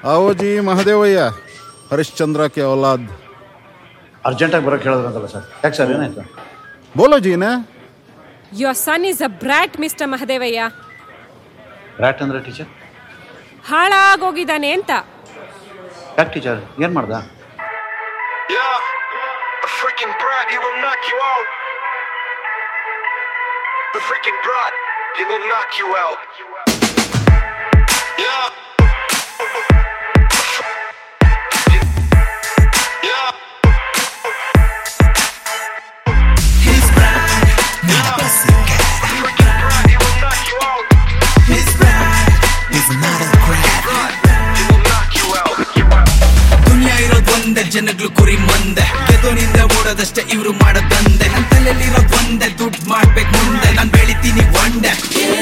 आओ जी महादेवಯ್ಯ ಹರಿಶ್ಚಂದ್ರ ಕೆ ಔಲಾದ್ ಅರ್ಜೆಂಟಾಗಿ ಬರೋಕ್ಕೆ ಹೇಳಿದ್ರಂತಲ್ಲ ಸರ್ ಯಾಕೆ ಸರ್ ಏನಾಯ್ತು ಬೋಲೋ ಜೀನ Your son is a brat, Mr. Mahadevaiah rat ಅಂದರೆ ಟೀಚರ್ ಹಾಳಾಗೋಗಿದ್ದಾನೆ ಅಂತ ಯಾಕೆ ಟೀಚರ್ ಏನು ಮಾಡ್ದ Yeah, a freaking brat, he will knock you out. The freaking brat, he will knock you out. Yeah. Yeah. His bride, not a pussycat. Freaking brat, he will knock you out. His bride is not a crab. He will knock you out. ದುನಿಯಾ ಇರೋದ್ ಒಂದೇ ಜನಗಳು ಕುರಿ ಮಂದೆ ಗೆದೋನಿಂದ ಓಡೋದಷ್ಟೇ ಇವ್ರು ಮಾಡೋದಂದೆ ನನ್ ತಲೆಯಲ್ಲಿರೋದ್ ಒಂದೇ ದುಡ್ಡು ಮಾಡ್ಬೇಕು ಮುಂದೆ ನಾನ್ ಬೆಳಿತೀನಿ ಒಂಡೆ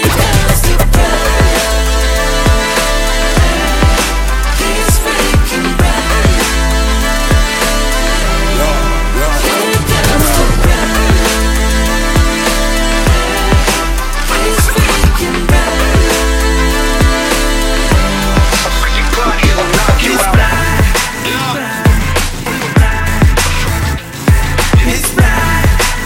A freaking brat, he will knock you His out. bride, his bride.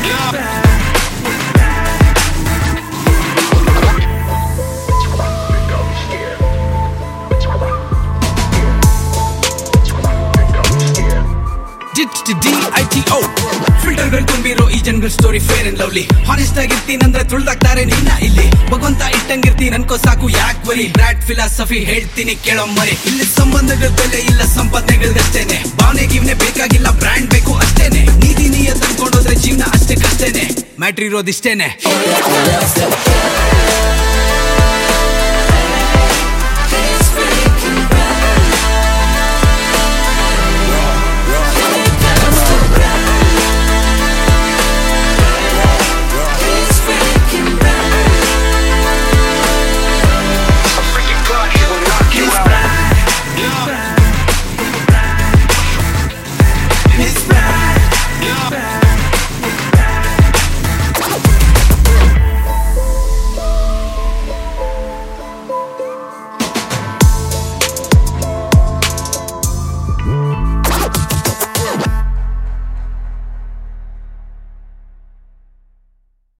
ಡಿ-ಐ-ಟಿ-ಓ ಫಿಲ್ಟರ್ಗಳು ತುಂಬಿರೋ ಈ ಜನಗಳ story fair and lovely honest ಆಗಿರ್ತೀನಂದ್ರೆ ತುಳ್ದಾಕ್ತಾರೆ ನಿನ್ನ ಇಲ್ಲಿ ಭಗವಂತ ಇಟ್ಟಂಗಿರ್ತೀನಿ ಅನ್ಕೋ ಸಾಕು ಯಾಕ್ ಬರಿ ಬ್ರಾಡ್ ಫಿಲಾಸಫಿ ಹೇಳ್ತೀನಿ ಕೇಳೋ ಮರಿ ಇಲ್ಲಿ ಸಂಬಂಧಗಳ ಬೆಲೆ ಇಲ್ಲ ಸಂಪಾದನೆಗಳ್ಗಷ್ಟೇನೆ ಭಾವನೆ ಗಿವ್ನೆ ಬೇಕಾಗಿಲ್ಲ ಬ್ರ್ಯಾಂಡ್ ಬೇಕು ಅಷ್ಟೇನೆ ನೀತಿ ನೀಯ ತಂದ್ಕೊಂಡೋದ್ರೆ ಜೀವನ ಅಷ್ಟೇ ಕಷ್ಟೇನೆ ಮ್ಯಾಟ್ರ್ ಇರೋದಿಷ್ಟೇನೆ